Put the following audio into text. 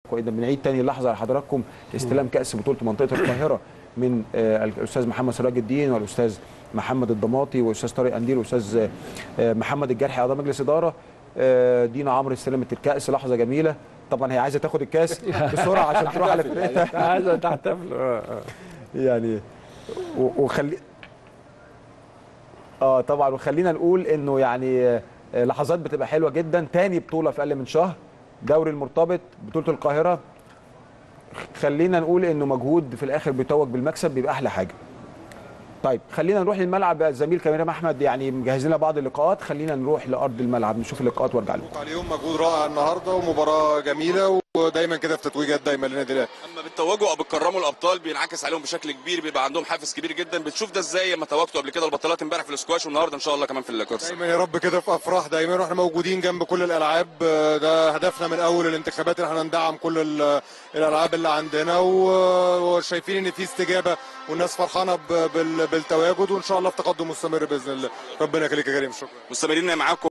كويس بنعيد تاني لحظه لحضراتكم استلام كاس بطوله منطقه القاهره من آه، الاستاذ محمد سراج الدين والاستاذ محمد الضماطي والاستاذ طارق انديل والاستاذ آه، محمد الجرحي اعضاء مجلس اداره آه، دينا عمرو استلمت الكاس لحظه جميله طبعا هي عايزه تاخد الكاس بسرعه عشان تروح على فرقتها عايزه تحتفل آه، آه. يعني و- وخلي اه طبعا وخلينا نقول انه يعني آه، لحظات بتبقى حلوه جدا تاني بطوله في اقل من شهر دوري المرتبط بطوله القاهره خلينا نقول انه مجهود في الاخر بيتوج بالمكسب بيبقى احلى حاجه طيب خلينا نروح للملعب الزميل كاميرا احمد يعني مجهز لنا بعض اللقاءات خلينا نروح لارض الملعب نشوف اللقاءات وارجع لكم عليهم مجهود رائع النهارده ومباراه جميله ودايما كده في تتويجات دايما للنادي الاهلي اما بتتوجوا او بتكرموا الابطال بينعكس عليهم بشكل كبير بيبقى عندهم حافز كبير جدا بتشوف ده ازاي لما تواجدوا قبل كده البطولات امبارح في الاسكواش والنهارده ان شاء الله كمان في الكورس دايما يا رب كده في افراح دايما واحنا موجودين جنب كل الالعاب آه، ده هدفنا من اول الانتخابات ان احنا ندعم كل ال- الالعاب اللي عندنا و- وشايفين ان في استجابه والناس فرحانه ب- بال- بالتواجد وان شاء الله في تقدم مستمر باذن الله ربنا يخليك يا كريم شكرا مستمرين معاكم